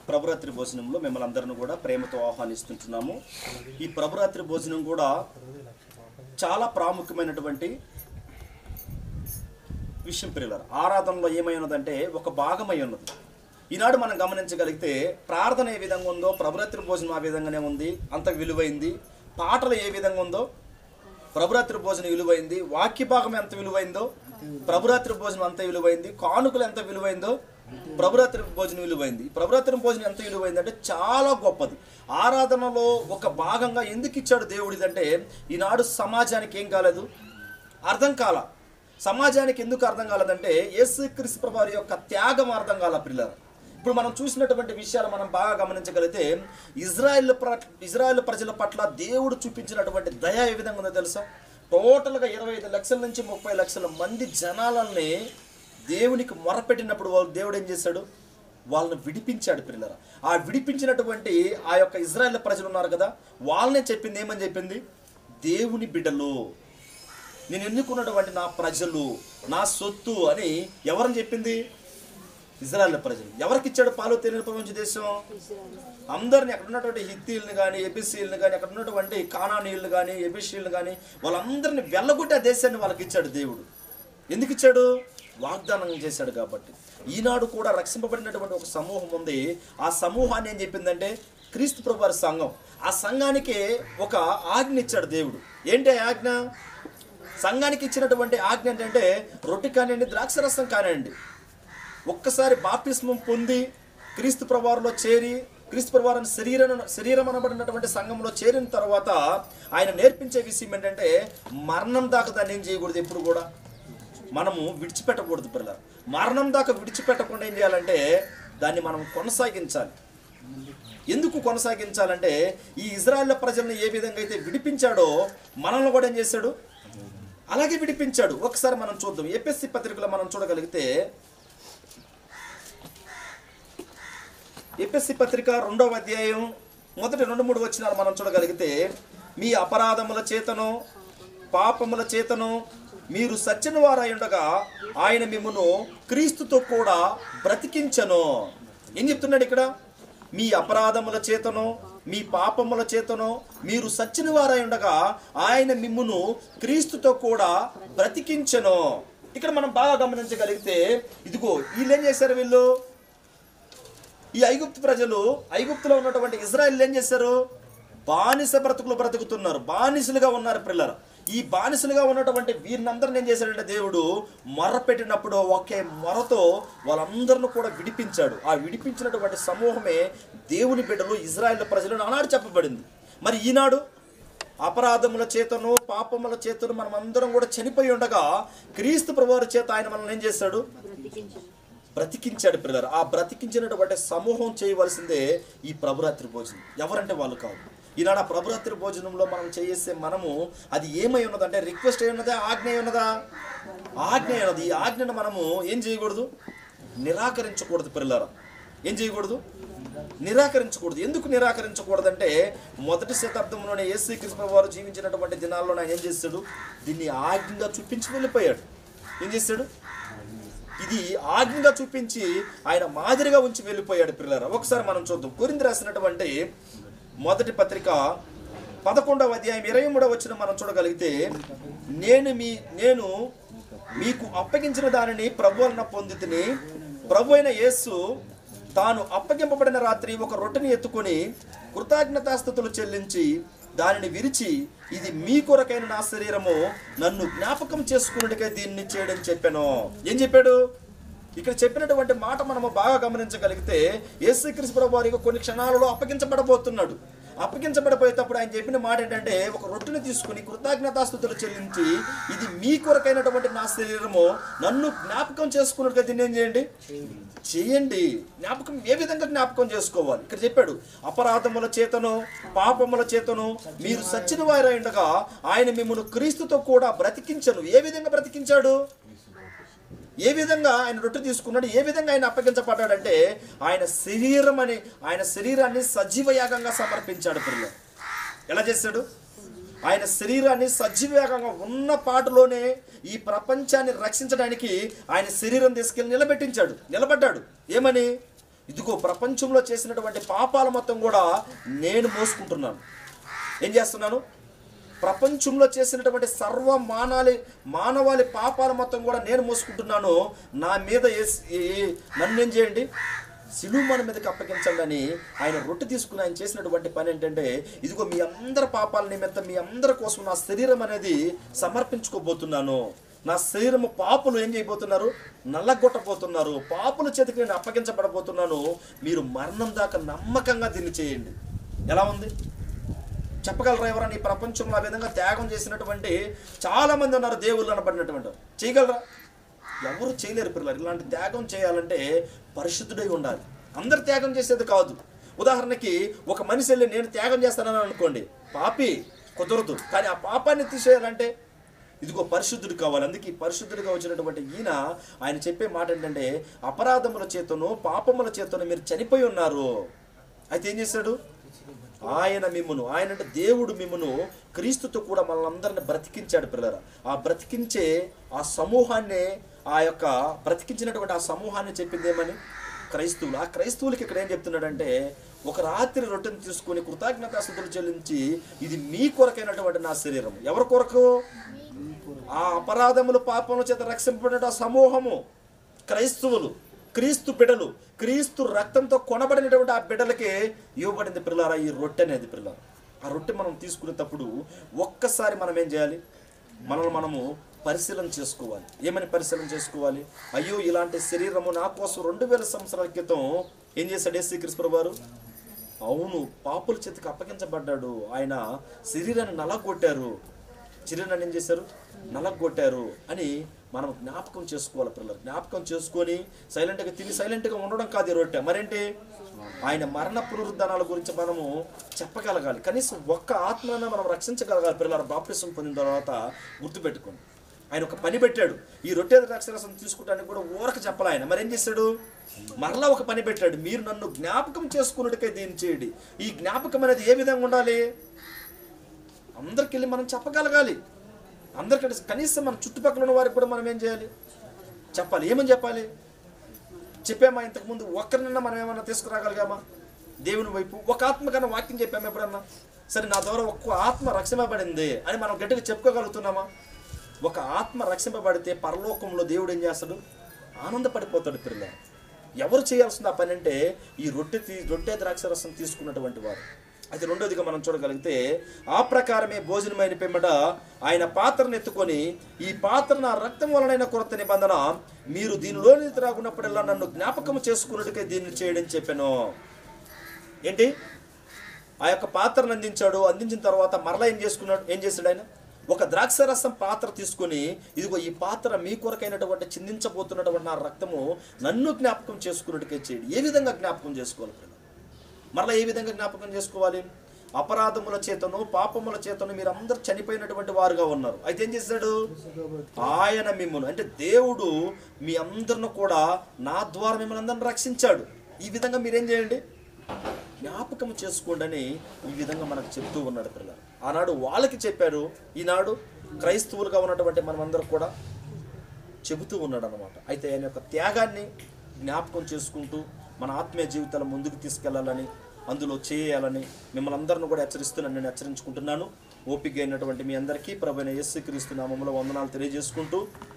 ప్రభురాత్రి భోజనంలో మిమ్మల్ని అందరిని కూడా ప్రేమతో ఆహ్వానిస్తుంటున్నాము ఈ ప్రభురాత్రి భోజనం కూడా చాలా ప్రాముఖ్యమైనటువంటి విషయం పిల్లలు ఆరాధనలో ఏమై ఉన్నదంటే ఒక భాగమై ఉన్నది ఈనాడు మనం గమనించగలిగితే ప్రార్థన ఏ విధంగా ఉందో ప్రభురాత్రి భోజనం ఆ విధంగానే ఉంది అంత విలువైంది పాటలు ఏ విధంగా ఉందో ప్రభురాత్రి భోజనం విలువైంది వాక్య భాగం ఎంత విలువైందో ప్రభురాత్రి భోజనం అంత విలువైంది కానుకలు ఎంత విలువైందో ప్రభురాత్రి భోజనం విలువైంది ప్రభురాత్రి భోజనం ఎంత విలువైంది అంటే చాలా గొప్పది ఆరాధనలో ఒక భాగంగా ఎందుకు ఇచ్చాడు దేవుడిదంటే ఈనాడు సమాజానికి ఏం కాలేదు అర్థం కాల సమాజానికి ఎందుకు అర్థం కాలేదంటే యేసుక్రీస్తు ప్రభు వారి యొక్క త్యాగం అర్థం కాల పిల్లలు ఇప్పుడు మనం చూసినటువంటి విషయాలు మనం బాగా గమనించగలిగితే ఇజ్రాయెల్ ప్ర ఇజ్రాయెల్ ప్రజల పట్ల దేవుడు చూపించినటువంటి దయ ఏ విధంగా ఉందో తెలుసా టోటల్గా ఇరవై ఐదు లక్షల నుంచి ముప్పై లక్షల మంది జనాలని దేవునికి మొరపెట్టినప్పుడు వాళ్ళు దేవుడు ఏం చేశాడు వాళ్ళని విడిపించాడు పిల్లల ఆ విడిపించినటువంటి ఆ యొక్క ఇజ్రాయెల్ ప్రజలు ఉన్నారు కదా వాళ్ళనే చెప్పింది ఏమని చెప్పింది దేవుని బిడ్డలు నేను ఎన్నుకున్నటువంటి నా ప్రజలు నా సొత్తు అని ఎవరని చెప్పింది ఇజ్రాయెల్ ప్రజలు ఎవరికి ఇచ్చాడు పాలు తేనెల ప్రపంచ దేశం అందరిని అక్కడ ఉన్నటువంటి హిత్తీలను కానీ ఎబిసీలను కానీ అక్కడ ఉన్నటువంటి కానానీయులను కానీ ఎబిసీలను కానీ వాళ్ళందరిని వెళ్ళగొట్టి ఆ దేశాన్ని వాళ్ళకి ఇచ్చాడు దేవుడు ఎందుకు ఇచ్చాడు వాగ్దానం చేశాడు కాబట్టి ఈనాడు కూడా రక్షింపబడినటువంటి ఒక సమూహం ఉంది ఆ సమూహాన్ని ఏం చెప్పిందంటే క్రీస్తు ప్రభు వారి సంఘం ఆ సంఘానికి ఒక ఆజ్ఞ ఇచ్చాడు దేవుడు ఏంటి ఆ ఆజ్ఞ సంఘానికి ఇచ్చినటువంటి ఆజ్ఞ ఏంటంటే రొట్టె కానివ్వండి ద్రాక్షరసం కానివ్వండి ఒక్కసారి బాప్తిస్మం పొంది క్రీస్తు ప్రవారంలో చేరి క్రీస్తు ప్రవారం శరీరం శరీరం అనబడినటువంటి సంఘంలో చేరిన తర్వాత ఆయన నేర్పించే విషయం ఏంటంటే మరణం దాకా దాన్ని ఏం చేయకూడదు ఎప్పుడు కూడా మనము విడిచిపెట్టకూడదు పిల్లల మరణం దాకా విడిచిపెట్టకుండా ఏం చేయాలంటే దాన్ని మనం కొనసాగించాలి ఎందుకు కొనసాగించాలంటే ఈ ఇజ్రాయెల్ ప్రజల్ని ఏ విధంగా అయితే విడిపించాడో మనల్ని కూడా ఏం చేశాడు అలాగే విడిపించాడు ఒకసారి మనం చూద్దాం ఏపీఎస్సి పత్రికలో మనం చూడగలిగితే ఏపీఎస్సి పత్రిక రెండవ అధ్యాయం మొదటి రెండు మూడు వచ్చినాలు మనం చూడగలిగితే మీ అపరాధముల చేతను పాపముల చేతను మీరు సత్యన వారై ఉండగా ఆయన మిమ్మును క్రీస్తుతో కూడా బ్రతికించను ఏం చెప్తున్నాడు ఇక్కడ మీ అపరాధముల చేతను మీ పాపముల చేతను మీరు సచ్చిన వారై ఉండగా ఆయన మిమ్మును క్రీస్తుతో కూడా బ్రతికించను ఇక్కడ మనం బాగా గమనించగలిగితే ఇదిగో వీళ్ళు ఏం చేశారు వీళ్ళు ఈ ఐగుప్తు ప్రజలు ఐగుప్తులో ఉన్నటువంటి ఇజ్రాయెల్ ఏం చేశారు బానిస బ్రతుకులు బ్రతుకుతున్నారు బానిసలుగా ఉన్నారు పిల్లలు ఈ బానిసలుగా ఉన్నటువంటి వీరినందరిని ఏం చేశాడంటే దేవుడు మొర్ర పెట్టినప్పుడు ఒకే మొరతో వాళ్ళందరిని కూడా విడిపించాడు ఆ విడిపించినటువంటి సమూహమే దేవుని బిడ్డలు ఇజ్రాయెల్ ప్రజలు ఆనాడు చెప్పబడింది మరి ఈనాడు అపరాధముల చేతను పాపముల చేతను మనం అందరం కూడా చనిపోయి ఉండగా క్రీస్తు ప్రభువారి చేత ఆయన మనల్ని ఏం చేశాడు బ్రతికించాడు పిల్లలు ఆ బ్రతికించినటువంటి సమూహం చేయవలసిందే ఈ ప్రభురాత్రి భోజనం ఎవరంటే వాళ్ళు కాదు ఈనాడు ఆ ప్రభురాత్రి భోజనంలో మనం చేసే మనము అది ఏమై ఉన్నదంటే రిక్వెస్ట్ అయి ఉన్నదా ఆజ్ఞ అయి ఉన్నదా ఆజ్ఞ అయి ఉన్నది ఈ ఆజ్ఞను మనము ఏం చేయకూడదు నిరాకరించకూడదు పిల్లల ఏం చేయకూడదు నిరాకరించకూడదు ఎందుకు నిరాకరించకూడదంటే మొదటి శతాబ్దంలోనే ఏసీ కృష్ణ వారు జీవించినటువంటి దినాల్లో ఆయన ఏం చేశాడు దీన్ని ఆజ్ఞగా చూపించి వెళ్ళిపోయాడు ఏం చేశాడు ఇది ఆజ్ఞగా చూపించి ఆయన మాదిరిగా ఉంచి వెళ్ళిపోయాడు పిల్లరా ఒకసారి మనం చూద్దాం కొరింది రాసినటువంటి మొదటి పత్రిక పదకొండవ అధ్యాయం ఇరవై మూడవ వచ్చిన మనం చూడగలిగితే నేను మీ నేను మీకు అప్పగించిన దానిని ప్రభు వలన పొందితిని ప్రభు అయిన యేసు తాను అప్పగింపబడిన రాత్రి ఒక రొట్టెని ఎత్తుకొని కృతజ్ఞతాస్థుతులు చెల్లించి దానిని విరిచి ఇది మీ కొరకైన నా శరీరము నన్ను జ్ఞాపకం చేసుకున్నట్టుగా దీన్ని చేయడం చెప్పాను ఏం చెప్పాడు ఇక్కడ చెప్పినటువంటి మాట మనము బాగా గమనించగలిగితే యేసుక్రీస్తు ప్రభు వారికి కొన్ని క్షణాలలో అప్పగించబడబోతున్నాడు అప్పగించబడిపోయేటప్పుడు ఆయన చెప్పిన మాట ఏంటంటే ఒక రొట్టెని తీసుకుని కృతజ్ఞతాస్థుతులు చెల్లించి ఇది మీ కొరకైనటువంటి నా శరీరము నన్ను జ్ఞాపకం చేసుకున్నట్టుగా దీన్ని ఏం చేయండి చేయండి జ్ఞాపకం ఏ విధంగా జ్ఞాపకం చేసుకోవాలి ఇక్కడ చెప్పాడు అపరాధముల చేతను పాపముల చేతను మీరు సచ్చిన వారై ఉండగా ఆయన మిమ్మల్ని క్రీస్తుతో కూడా బ్రతికించను ఏ విధంగా బ్రతికించాడు ఏ విధంగా ఆయన రొట్టె తీసుకున్నాడు ఏ విధంగా ఆయన అప్పగించబడ్డాడంటే ఆయన శరీరం అని ఆయన శరీరాన్ని సజీవ యాగంగా సమర్పించాడు పిల్లలు ఎలా చేశాడు ఆయన శరీరాన్ని సజీవయాగంగా ఉన్న పాటలోనే ఈ ప్రపంచాన్ని రక్షించడానికి ఆయన శరీరం తీసుకెళ్ళి నిలబెట్టించాడు నిలబడ్డాడు ఏమని ఇదిగో ప్రపంచంలో చేసినటువంటి పాపాల మొత్తం కూడా నేను మోసుకుంటున్నాను ఏం చేస్తున్నాను ప్రపంచంలో చేసినటువంటి సర్వ మానాలి మానవాళి పాపాల మొత్తం కూడా నేను మోసుకుంటున్నాను నా మీద ఏస్- ఏ- నన్ను ఏం చేయండి సిలువ మన మీదకి అప్పగించండి అని ఆయన రొట్టె తీసుకుని ఆయన చేసినటువంటి పని ఏంటంటే ఇదిగో మీ అందరి పాపాల నిమిత్తం మీ అందరి కోసం నా శరీరం అనేది సమర్పించుకోబోతున్నాను నా శరీరము పాపులు ఏం చేయబోతున్నారు నల్లగొట్టబోతున్నారు పాపుల చేతికి నేను అప్పగించబడబోతున్నాను మీరు మరణం దాకా నమ్మకంగా దీన్ని చేయండి ఎలా ఉంది చెప్పగలరా ఎవరైనా ఈ ప్రపంచంలో ఆ విధంగా త్యాగం చేసినటువంటి చాలా మంది ఉన్నారు దేవుళ్ళు అనబడినటువంటి వారు. చేయగలరా ఎవరు చేయలేరు పిల్లలు ఇలాంటి త్యాగం చేయాలంటే పరిశుద్ధుడై ఉండాలి అందరు త్యాగం చేసేది కాదు ఉదాహరణకి ఒక మనిషి వెళ్ళి నేను త్యాగం చేస్తానని అనుకోండి పాపి కుదరదు కానీ ఆ పాపాన్ని తీసేయాలంటే ఇదిగో పరిశుద్ధుడు కావాలి అందుకే ఈ పరిశుద్ధుడిగా వచ్చినటువంటి ఈయన ఆయన చెప్పే మాట ఏంటంటే అపరాధముల చేతను పాపముల చేతను మీరు చనిపోయి ఉన్నారు అయితే ఏం చేశాడు ఆయన మిమ్మును ఆయన అంటే దేవుడు మిమ్మును క్రీస్తుతో కూడా మనల్ని అందరిని బ్రతికించాడు పిల్లరా ఆ బ్రతికించే ఆ సమూహాన్ని ఆ యొక్క బ్రతికించినటువంటి ఆ సమూహాన్ని చెప్పింది ఏమని క్రైస్తవులు ఆ క్రైస్తవులకి ఇక్కడ ఏం చెప్తున్నాడంటే ఒక రాత్రి రొట్టెని తీసుకొని కృతజ్ఞతాస్థుతులు చెల్లించి ఇది మీ కొరకైనటువంటి నా శరీరం ఎవరి కొరకు ఆ అపరాధములు పాపముల చేత రక్షింపబడిన ఆ సమూహము క్రైస్తవులు క్రీస్తు బిడలు క్రీస్తు రక్తంతో కొనబడినటువంటి ఆ బిడ్డలకే ఇవ్వబడింది పిల్లారా ఈ రొట్టె అనేది పిల్లలు ఆ రొట్టె మనం తీసుకునేటప్పుడు ఒక్కసారి మనం ఏం చేయాలి మనల్ని మనము పరిశీలన చేసుకోవాలి ఏమని పరిశీలన చేసుకోవాలి అయ్యో ఇలాంటి శరీరము నా కోసం రెండు వేల సంవత్సరాల క్రితం ఏం చేశాడు యేసు క్రీస్తు వారు అవును పాపుల చేతికి అప్పగించబడ్డాడు ఆయన శరీరాన్ని నలగొట్టారు శరీరాన్ని ఏం చేశారు నలగొట్టారు అని మనం జ్ఞాపకం చేసుకోవాలి పిల్లలు జ్ఞాపకం చేసుకొని సైలెంట్గా తిని సైలెంట్గా ఉండడం కాదు ఈ రొట్టె మరేంటి ఆయన మరణ పునరుద్ధరణల గురించి మనము చెప్పగలగాలి కనీసం ఒక్క ఆత్మను మనం రక్షించగలగాలి పిల్లలు బాప్టిజం పొందిన తర్వాత గుర్తుపెట్టుకోండి ఆయన ఒక పని పెట్టాడు ఈ రొట్టె ద్రాక్షరసం తీసుకుంటానికి కూడా ఊరక చెప్పాలి ఆయన మరి ఏం చేశాడు మరలా ఒక పని పెట్టాడు మీరు నన్ను జ్ఞాపకం చేసుకున్నట్టుకే దీన్ని చేయండి ఈ జ్ఞాపకం అనేది ఏ విధంగా ఉండాలి అందరికి వెళ్ళి మనం చెప్పగలగాలి అందరికంటే కనీసం మన చుట్టుపక్కల ఉన్న వారికి కూడా మనం ఏం చేయాలి చెప్పాలి ఏమని చెప్పాలి చెప్పామా ఇంతకుముందు ఒక్కరినన్నా మనం ఏమన్నా తీసుకురాగలిగామా దేవుని వైపు ఒక ఆత్మ కన్నా వాక్యం చెప్పాము ఎప్పుడన్నా సరే నా ద్వారా ఒక్క ఆత్మ రక్షింపబడింది అని మనం గట్టిగా చెప్పుకోగలుగుతున్నామా ఒక ఆత్మ రక్షింపబడితే పరలోకంలో దేవుడు ఏం చేస్తాడు ఆనందపడిపోతాడు పిల్ల ఎవరు చేయాల్సిన ఆ పని అంటే ఈ రొట్టె తీ రొట్టె ద్రాక్ష రసం తీసుకున్నటువంటి వారు అది రెండోదిగా మనం చూడగలిగితే ఆ ప్రకారమే భోజనమైన పిమ్మట ఆయన పాత్రను ఎత్తుకొని ఈ పాత్ర నా రక్తం వలనైన కొరత నిబంధన మీరు దీనిలోని త్రాగున్నప్పుడల్లా నన్ను జ్ఞాపకం చేసుకున్నట్టుకే దీన్ని చేయడం చెప్పాను ఏంటి ఆ యొక్క పాత్రను అందించాడు అందించిన తర్వాత మరలా ఏం చేసుకున్నాడు ఏం చేశాడు ఆయన ఒక ద్రాక్షరసం పాత్ర తీసుకొని ఇదిగో ఈ పాత్ర మీ కొరకైనటువంటి చిందించబోతున్నటువంటి నా రక్తము నన్ను జ్ఞాపకం చేసుకున్నట్టుకే చేయండి ఏ విధంగా జ్ఞాపకం చేసుకోవాలి పిల్లలు? మరలా ఏ విధంగా జ్ఞాపకం చేసుకోవాలి అపరాధముల చేతను పాపముల చేతను మీరు అందరు చనిపోయినటువంటి వారుగా ఉన్నారు అయితే ఏం చేశాడు ఆయన మిమ్మల్ని అంటే దేవుడు మీ అందరిని కూడా నా ద్వారా మిమ్మల్ని అందరిని రక్షించాడు ఈ విధంగా మీరేం చేయండి జ్ఞాపకం చేసుకోండి అని ఈ విధంగా మనకు చెప్తూ ఉన్నాడు పిల్లలు ఆనాడు వాళ్ళకి చెప్పారు ఈనాడు క్రైస్తవులుగా ఉన్నటువంటి మనమందరం కూడా చెబుతూ ఉన్నాడు అనమాట అయితే ఆయన యొక్క త్యాగాన్ని జ్ఞాపకం చేసుకుంటూ మన ఆత్మీయ జీవితాల ముందుకు తీసుకెళ్లాలని అందులో చేయాలని మిమ్మల్ని అందరిని కూడా హెచ్చరిస్తున్నాను నేను హెచ్చరించుకుంటున్నాను ఓపిక అయినటువంటి మీ అందరికీ ప్రభైన యేసు క్రీస్తు నామములో వందనాలు తెలియజేసుకుంటూ